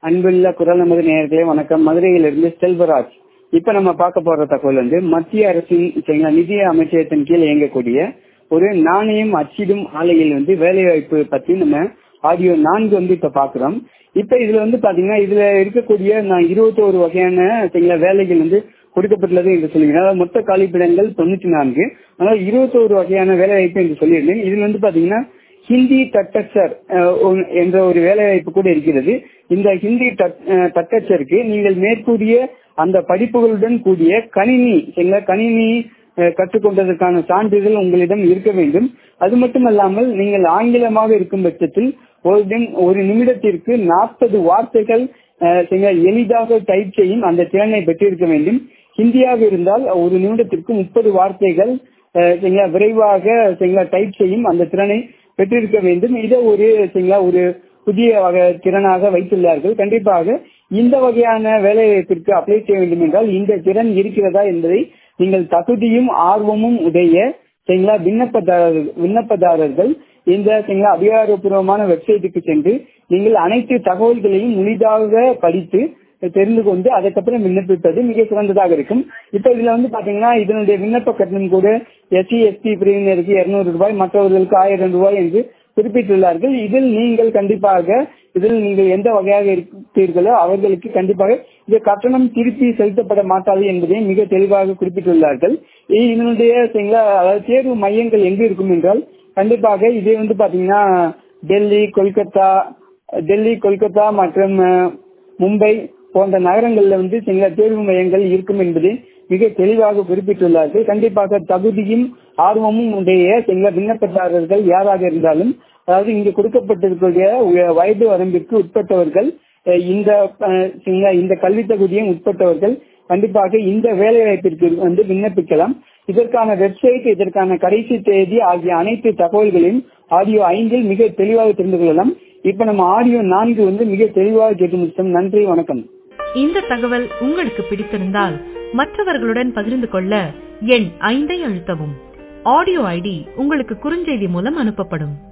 அன்புள்ள குரல் நமது நேயர்களே வணக்கம் மதுரையிலிருந்து செல்வராஜ் இப்ப நம்ம பார்க்க போற தகவல் வந்து மத்திய அரசின் சரிங்களா நிதி அமைச்சகத்தின் கீழ் இயங்கக்கூடிய ஒரு நாணயம் அச்சிடும் ஆலையில் வந்து வேலைவாய்ப்பு பத்தி நம்ம ஆடியோ நான்கு வந்து இப்ப பாக்குறோம் இப்ப இதுல வந்து பாத்தீங்கன்னா இதுல இருக்கக்கூடிய நான் இருபத்தோரு வகையான சரிங்களா வேலைகள் வந்து கொடுக்கப்பட்டுள்ளது என்று சொல்லுகிறேன் அதாவது மொத்த காலிப்பிடங்கள் தொண்ணூத்தி நான்கு ஆனால் இருபத்தோரு வகையான வேலை வாய்ப்பு என்று சொல்லியிருந்தேன் இதுல வந்து பாத்தீங்கன்னா ஹிந்தி தட்டச்சர் என்ற ஒரு வேலை வாய்ப்பு கூட இருக்கிறது இந்த ஹிந்தி தட்டச்சருக்கு நீங்கள் மேற்கூறிய அந்த படிப்புகளுடன் கூடிய கணினி சரிங்களா கணினி கற்றுக்கொண்டதற்கான சான்றிதழ் உங்களிடம் இருக்க வேண்டும் அது மட்டுமல்லாமல் நீங்கள் ஆங்கிலமாக இருக்கும் பட்சத்தில் ஒரு ஒரு நிமிடத்திற்கு நாற்பது வார்த்தைகள் எளிதாக டைப் செய்யும் அந்த திறனை பெற்றிருக்க வேண்டும் ஹிந்தியாக இருந்தால் ஒரு நிமிடத்திற்கு முப்பது வார்த்தைகள் விரைவாக டைப் செய்யும் அந்த திறனை பெற்றிருக்க வேண்டும் இதை ஒரு ஒரு புதிய வகை திறனாக வைத்துள்ளார்கள் கண்டிப்பாக இந்த வகையான வேலைவாய்ப்பிற்கு அப்ளை செய்ய வேண்டும் என்றால் இந்த திறன் இருக்கிறதா என்பதை நீங்கள் தகுதியும் ஆர்வமும் உடைய சரிங்களா விண்ணப்பதாரர் விண்ணப்பதாரர்கள் இந்த சரிங்களா அதிகாரப்பூர்வமான வெப்சைட்டுக்கு சென்று நீங்கள் அனைத்து தகவல்களையும் முழுதாக படித்து தெரிந்து கொண்டு அதுக்கப்புறம் விண்ணப்பிப்பது மிக சிறந்ததாக இருக்கும் இப்ப இதுல வந்து பாத்தீங்கன்னா இதனுடைய விண்ணப்ப கட்டணம் கூட எஸ்சி எஸ்டி பிரிவினருக்கு இருநூறு ரூபாய் மற்றவர்களுக்கு ஆயிரம் ரூபாய் என்று குறிப்பிட்டுள்ளார்கள் இதில் நீங்கள் கண்டிப்பாக இதில் நீங்கள் எந்த வகையாக இருப்பீர்களோ அவர்களுக்கு கண்டிப்பாக இந்த கட்டணம் திருப்பி செலுத்தப்பட மாட்டாது என்பதையும் மிக தெளிவாக குறிப்பிட்டுள்ளார்கள் இதனுடைய அதாவது தேர்வு மையங்கள் எங்கு இருக்கும் என்றால் கண்டிப்பாக இதே வந்து பாத்தீங்கன்னா டெல்லி கொல்கத்தா டெல்லி கொல்கத்தா மற்றும் மும்பை போன்ற நகரங்கள்ல வந்து சில தேர்வு மையங்கள் இருக்கும் என்பதை மிக தெளிவாக குறிப்பிட்டுள்ளார்கள் கண்டிப்பாக தகுதியும் ஆர்வமும் உடைய சில விண்ணப்பதாரர்கள் யாராக இருந்தாலும் அதாவது இங்கு கொடுக்கப்பட்டிருக்கிற வயது வரம்பிற்கு உட்பட்டவர்கள் இந்த இந்த கல்வி தகுதியும் உட்பட்டவர்கள் கண்டிப்பாக இந்த வேலை வாய்ப்பிற்கு வந்து விண்ணப்பிக்கலாம் இதற்கான வெப்சைட் இதற்கான கடைசி தேதி ஆகிய அனைத்து தகவல்களையும் ஆடியோ ஐந்தில் மிக தெளிவாக தெரிந்து கொள்ளலாம் இப்ப நம்ம ஆடியோ நான்கு வந்து மிக தெளிவாக கேட்டு முடிச்சோம் நன்றி வணக்கம் இந்த தகவல் உங்களுக்கு பிடித்திருந்தால் மற்றவர்களுடன் பகிர்ந்து கொள்ள எண் ஐந்தை அழுத்தவும் ஆடியோ ஐடி உங்களுக்கு குறுஞ்செய்தி மூலம் அனுப்பப்படும்